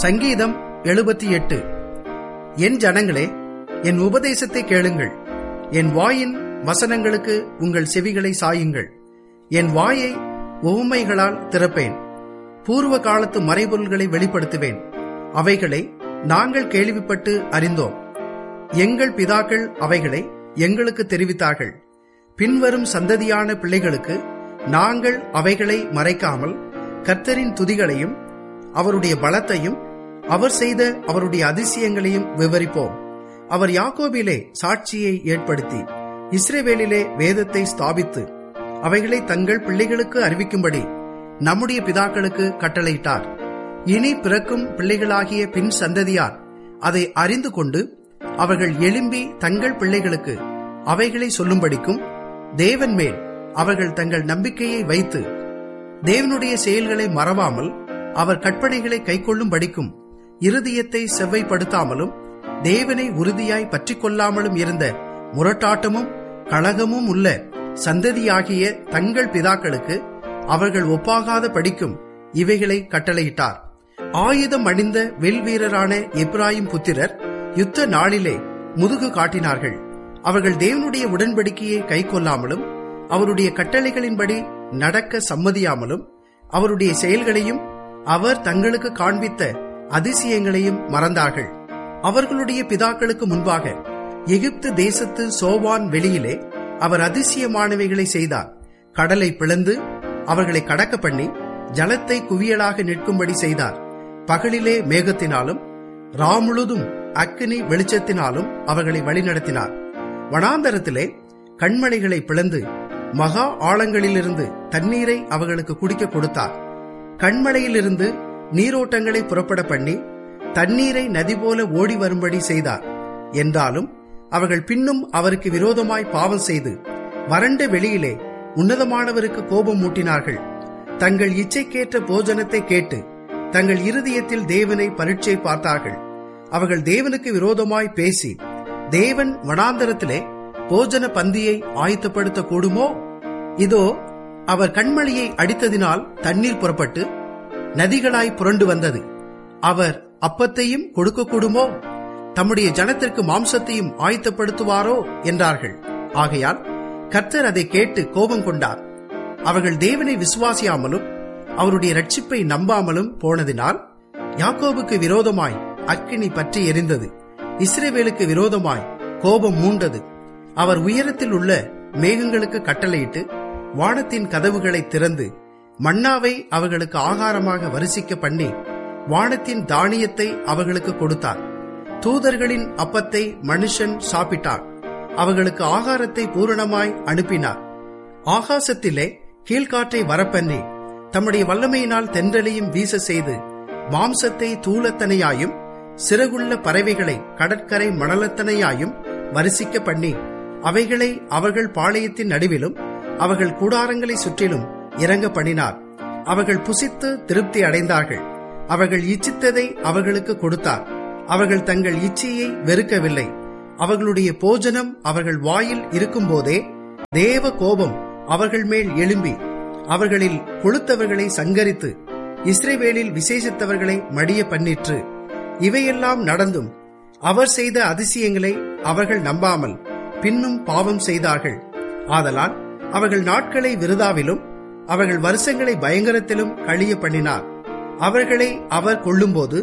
சங்கீதம் எழுபத்தி எட்டு என் ஜனங்களே என் உபதேசத்தை கேளுங்கள் என் வாயின் வசனங்களுக்கு உங்கள் செவிகளை சாயுங்கள் என் வாயை உவமைகளால் திறப்பேன் பூர்வ காலத்து மறைபொருள்களை வெளிப்படுத்துவேன் அவைகளை நாங்கள் கேள்விப்பட்டு அறிந்தோம் எங்கள் பிதாக்கள் அவைகளை எங்களுக்கு தெரிவித்தார்கள் பின்வரும் சந்ததியான பிள்ளைகளுக்கு நாங்கள் அவைகளை மறைக்காமல் கர்த்தரின் துதிகளையும் அவருடைய பலத்தையும் அவர் செய்த அவருடைய அதிசயங்களையும் விவரிப்போம் அவர் யாக்கோபிலே சாட்சியை ஏற்படுத்தி இஸ்ரேவேலிலே வேதத்தை ஸ்தாபித்து அவைகளை தங்கள் பிள்ளைகளுக்கு அறிவிக்கும்படி நம்முடைய பிதாக்களுக்கு கட்டளையிட்டார் இனி பிறக்கும் பிள்ளைகளாகிய பின் சந்ததியார் அதை அறிந்து கொண்டு அவர்கள் எழும்பி தங்கள் பிள்ளைகளுக்கு அவைகளை சொல்லும்படிக்கும் தேவன் மேல் அவர்கள் தங்கள் நம்பிக்கையை வைத்து தேவனுடைய செயல்களை மறவாமல் அவர் கற்பனைகளை கைக்கொள்ளும் படிக்கும் இருதயத்தை செவ்வைப்படுத்தாமலும் தேவனை உறுதியாய் பற்றிக் கொள்ளாமலும் இருந்த முரட்டாட்டமும் கழகமும் உள்ள சந்ததியாகிய தங்கள் பிதாக்களுக்கு அவர்கள் ஒப்பாகாத படிக்கும் இவைகளை கட்டளையிட்டார் ஆயுதம் அணிந்த வில் வீரரான எப்ராயிம் புத்திரர் யுத்த நாளிலே முதுகு காட்டினார்கள் அவர்கள் தேவனுடைய உடன்படிக்கையை கைக்கொள்ளாமலும் அவருடைய கட்டளைகளின்படி நடக்க சம்மதியாமலும் அவருடைய செயல்களையும் அவர் தங்களுக்கு காண்பித்த அதிசயங்களையும் மறந்தார்கள் அவர்களுடைய பிதாக்களுக்கு முன்பாக எகிப்து தேசத்து சோவான் வெளியிலே அவர் அதிசயமானவைகளை செய்தார் கடலை பிளந்து அவர்களை கடக்க பண்ணி ஜலத்தை குவியலாக நிற்கும்படி செய்தார் பகலிலே மேகத்தினாலும் ராமுழுதும் அக்கினி வெளிச்சத்தினாலும் அவர்களை வழிநடத்தினார் வனாந்தரத்திலே கண்மலைகளை பிளந்து மகா ஆழங்களிலிருந்து தண்ணீரை அவர்களுக்கு குடிக்க கொடுத்தார் கண்மலையிலிருந்து நீரோட்டங்களை புறப்பட பண்ணி தண்ணீரை நதி போல ஓடி வரும்படி செய்தார் என்றாலும் அவர்கள் பின்னும் அவருக்கு விரோதமாய் பாவம் செய்து வறண்ட வெளியிலே உன்னதமானவருக்கு கோபம் மூட்டினார்கள் தங்கள் இச்சைக்கேற்ற போஜனத்தை கேட்டு தங்கள் இருதயத்தில் தேவனை பரீட்சை பார்த்தார்கள் அவர்கள் தேவனுக்கு விரோதமாய் பேசி தேவன் வனாந்தரத்திலே போஜன பந்தியை ஆயத்தப்படுத்த கூடுமோ இதோ அவர் கண்மணியை அடித்ததினால் தண்ணீர் புறப்பட்டு நதிகளாய் புரண்டு வந்தது அவர் அப்பத்தையும் கொடுக்கக்கூடுமோ தம்முடைய ஜனத்திற்கு மாம்சத்தையும் ஆயத்தப்படுத்துவாரோ என்றார்கள் ஆகையால் கர்த்தர் அதை கேட்டு கோபம் கொண்டார் அவர்கள் தேவனை விசுவாசியாமலும் அவருடைய ரட்சிப்பை நம்பாமலும் போனதினால் யாக்கோபுக்கு விரோதமாய் அக்கினி பற்றி எரிந்தது இஸ்ரேவேலுக்கு விரோதமாய் கோபம் மூண்டது அவர் உயரத்தில் உள்ள மேகங்களுக்கு கட்டளையிட்டு வானத்தின் கதவுகளை திறந்து மன்னாவை அவர்களுக்கு ஆகாரமாக வரிசிக்க பண்ணி வானத்தின் தானியத்தை அவர்களுக்கு கொடுத்தார் தூதர்களின் அப்பத்தை மனுஷன் சாப்பிட்டார் அவர்களுக்கு ஆகாரத்தை பூரணமாய் அனுப்பினார் ஆகாசத்திலே கீழ்காற்றை வரப்பண்ணி தம்முடைய வல்லமையினால் தென்றலையும் வீச செய்து மாம்சத்தை தூளத்தனையாயும் சிறகுள்ள பறவைகளை கடற்கரை மணலத்தனையாயும் வரிசிக்க பண்ணி அவைகளை அவர்கள் பாளையத்தின் நடுவிலும் அவர்கள் கூடாரங்களை சுற்றிலும் இறங்க பண்ணினார் அவர்கள் புசித்து திருப்தி அடைந்தார்கள் அவர்கள் இச்சித்ததை அவர்களுக்கு கொடுத்தார் அவர்கள் தங்கள் இச்சையை வெறுக்கவில்லை அவர்களுடைய போஜனம் அவர்கள் வாயில் இருக்கும்போதே தேவ கோபம் அவர்கள் மேல் எழும்பி அவர்களில் கொளுத்தவர்களை சங்கரித்து இஸ்ரேவேலில் விசேஷித்தவர்களை மடிய பண்ணிற்று இவையெல்லாம் நடந்தும் அவர் செய்த அதிசயங்களை அவர்கள் நம்பாமல் பின்னும் பாவம் செய்தார்கள் ஆதலால் அவர்கள் நாட்களை விருதாவிலும் அவர்கள் வருஷங்களை பயங்கரத்திலும் கழிய பண்ணினார் அவர்களை அவர் கொள்ளும்போது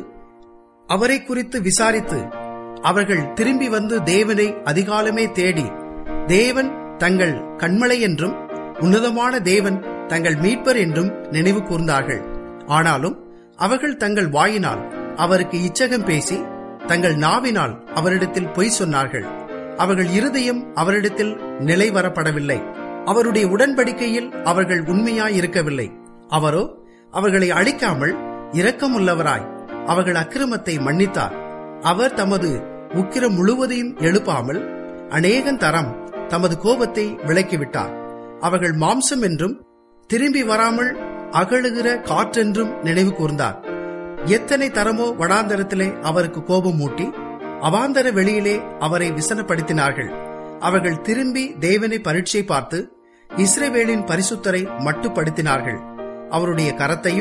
அவரை குறித்து விசாரித்து அவர்கள் திரும்பி வந்து தேவனை அதிகாலமே தேடி தேவன் தங்கள் கண்மலை என்றும் உன்னதமான தேவன் தங்கள் மீட்பர் என்றும் நினைவு கூர்ந்தார்கள் ஆனாலும் அவர்கள் தங்கள் வாயினால் அவருக்கு இச்சகம் பேசி தங்கள் நாவினால் அவரிடத்தில் பொய் சொன்னார்கள் அவர்கள் இருதயம் அவரிடத்தில் நிலை வரப்படவில்லை அவருடைய உடன்படிக்கையில் அவர்கள் உண்மையாயிருக்கவில்லை அவரோ அவர்களை அழிக்காமல் இரக்கமுள்ளவராய் அவர்கள் அக்கிரமத்தை மன்னித்தார் அவர் தமது உக்கிரம் முழுவதையும் எழுப்பாமல் அநேகன் தரம் தமது கோபத்தை விலக்கிவிட்டார் அவர்கள் மாம்சம் என்றும் திரும்பி வராமல் அகழுகிற காற்றென்றும் நினைவு கூர்ந்தார் எத்தனை தரமோ வடாந்தரத்திலே அவருக்கு கோபம் மூட்டி அவாந்தர வெளியிலே அவரை விசனப்படுத்தினார்கள் அவர்கள் திரும்பி தேவனை பரீட்சை பார்த்து இஸ்ரேவேலின் பரிசுத்தரை மட்டுப்படுத்தினார்கள் அவருடைய கரத்தையும்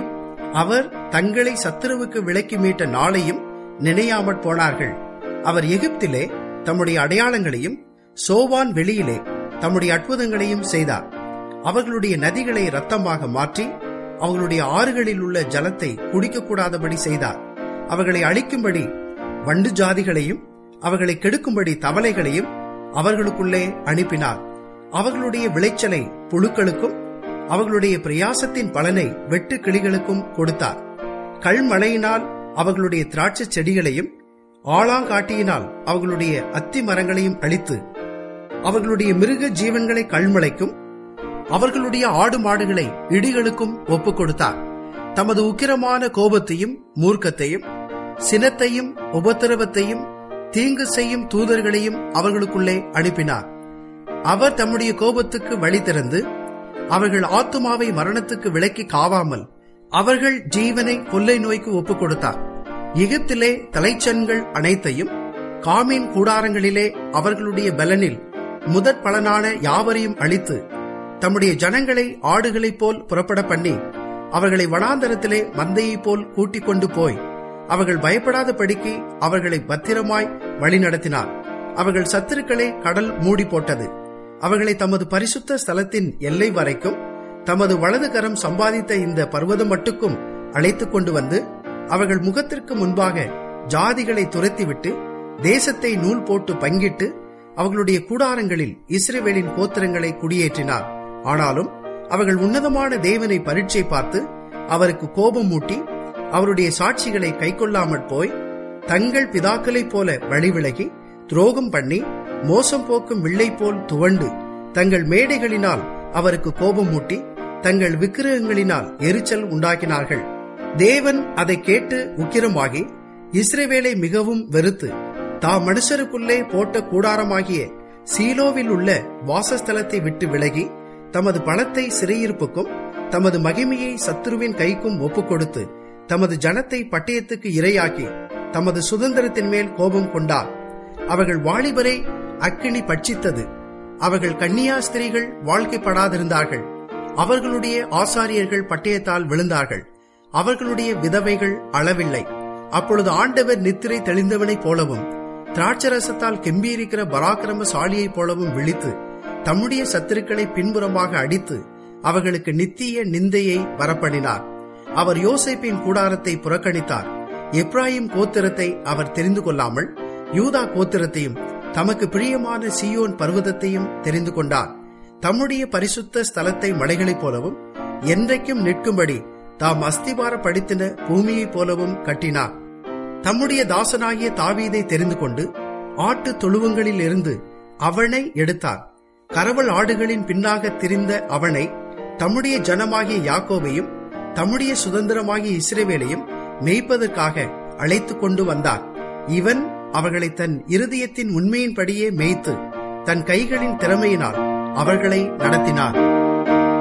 அவர் தங்களை சத்துருவுக்கு விலக்கி மீட்ட நாளையும் நினையாமற் போனார்கள் அவர் எகிப்திலே தம்முடைய அடையாளங்களையும் சோவான் வெளியிலே தம்முடைய அற்புதங்களையும் செய்தார் அவர்களுடைய நதிகளை இரத்தமாக மாற்றி அவர்களுடைய ஆறுகளில் உள்ள ஜலத்தை குடிக்கக்கூடாதபடி செய்தார் அவர்களை அழிக்கும்படி வண்டு ஜாதிகளையும் அவர்களை கெடுக்கும்படி தவளைகளையும் அவர்களுக்குள்ளே அனுப்பினார் அவர்களுடைய விளைச்சலை புழுக்களுக்கும் அவர்களுடைய பிரயாசத்தின் பலனை வெட்டு கிளிகளுக்கும் கொடுத்தார் கல்மழையினால் அவர்களுடைய திராட்சை செடிகளையும் ஆளாங்காட்டியினால் அவர்களுடைய அத்தி மரங்களையும் அழித்து அவர்களுடைய மிருக ஜீவன்களை கல்மழைக்கும் அவர்களுடைய ஆடு மாடுகளை இடிகளுக்கும் ஒப்புக் கொடுத்தார் தமது உக்கிரமான கோபத்தையும் மூர்க்கத்தையும் சினத்தையும் உபத்திரவத்தையும் தீங்கு செய்யும் தூதர்களையும் அவர்களுக்குள்ளே அனுப்பினார் அவர் தம்முடைய கோபத்துக்கு வழி திறந்து அவர்கள் ஆத்துமாவை மரணத்துக்கு விலக்கி காவாமல் அவர்கள் ஜீவனை கொள்ளை நோய்க்கு ஒப்புக் கொடுத்தார் எகிப்திலே தலைச்சன்கள் அனைத்தையும் காமீன் கூடாரங்களிலே அவர்களுடைய பலனில் முதற் பலனான யாவரையும் அழித்து தம்முடைய ஜனங்களை ஆடுகளைப் போல் புறப்பட பண்ணி அவர்களை வனாந்தரத்திலே மந்தையைப் போல் கூட்டிக் கொண்டு போய் அவர்கள் பயப்படாதபடிக்கு அவர்களை பத்திரமாய் வழிநடத்தினார் அவர்கள் சத்துருக்களை கடல் மூடி போட்டது அவர்களை தமது பரிசுத்த ஸ்தலத்தின் எல்லை வரைக்கும் தமது வலது கரம் சம்பாதித்த இந்த பர்வதம் மட்டுக்கும் அழைத்துக் கொண்டு வந்து அவர்கள் முகத்திற்கு முன்பாக ஜாதிகளை துரத்திவிட்டு தேசத்தை நூல் போட்டு பங்கிட்டு அவர்களுடைய கூடாரங்களில் இஸ்ரேவேலின் கோத்திரங்களை குடியேற்றினார் ஆனாலும் அவர்கள் உன்னதமான தேவனை பரீட்சை பார்த்து அவருக்கு கோபம் மூட்டி அவருடைய சாட்சிகளை கைக்கொள்ளாமற் போய் தங்கள் பிதாக்களைப் போல வழிவிலகி துரோகம் பண்ணி மோசம் போக்கும் வில்லை போல் துவண்டு தங்கள் மேடைகளினால் அவருக்கு கோபம் மூட்டி தங்கள் விக்கிரகங்களினால் எரிச்சல் உண்டாக்கினார்கள் தேவன் அதை கேட்டு உக்கிரமாகி இஸ்ரேவேலை மிகவும் வெறுத்து தாம் மனுஷருக்குள்ளே போட்ட கூடாரமாகிய சீலோவில் உள்ள வாசஸ்தலத்தை விட்டு விலகி தமது பணத்தை சிறையிருப்புக்கும் தமது மகிமையை சத்துருவின் கைக்கும் ஒப்புக் கொடுத்து தமது ஜனத்தை பட்டயத்துக்கு இரையாக்கி தமது சுதந்திரத்தின் மேல் கோபம் கொண்டார் அவர்கள் வாலிபரை அக்கினி பட்சித்தது அவர்கள் கன்னியா ஸ்திரீகள் வாழ்க்கைப்படாதிருந்தார்கள் அவர்களுடைய ஆசாரியர்கள் பட்டயத்தால் விழுந்தார்கள் அவர்களுடைய விதவைகள் அளவில்லை அப்பொழுது ஆண்டவர் நித்திரை தெளிந்தவனைப் போலவும் திராட்சரசத்தால் கெம்பீரிக்கிற பராக்கிரமசாலியைப் போலவும் விழித்து தம்முடைய சத்துருக்களை பின்புறமாக அடித்து அவர்களுக்கு நித்திய நிந்தையை வரப்பண்ணினார் அவர் யோசேப்பின் கூடாரத்தை புறக்கணித்தார் எப்ராஹிம் கோத்திரத்தை அவர் தெரிந்து கொள்ளாமல் யூதா கோத்திரத்தையும் தமக்கு பிரியமான சியோன் பர்வதத்தையும் தெரிந்து கொண்டார் தம்முடைய பரிசுத்த ஸ்தலத்தை மலைகளைப் போலவும் என்றைக்கும் நிற்கும்படி தாம் அஸ்திபாரப்படுத்தின பூமியைப் போலவும் கட்டினார் தம்முடைய தாசனாகிய தாவீதை தெரிந்து கொண்டு ஆட்டு தொழுவங்களில் இருந்து அவனை எடுத்தார் கரவல் ஆடுகளின் பின்னாக திரிந்த அவனை தம்முடைய ஜனமாகிய யாக்கோவையும் தம்முடைய சுதந்திரமாகிய இஸ்ரேவேலையும் மேய்ப்பதற்காக அழைத்துக் கொண்டு வந்தார் இவன் அவர்களை தன் இருதயத்தின் உண்மையின்படியே மேய்த்து தன் கைகளின் திறமையினால் அவர்களை நடத்தினார்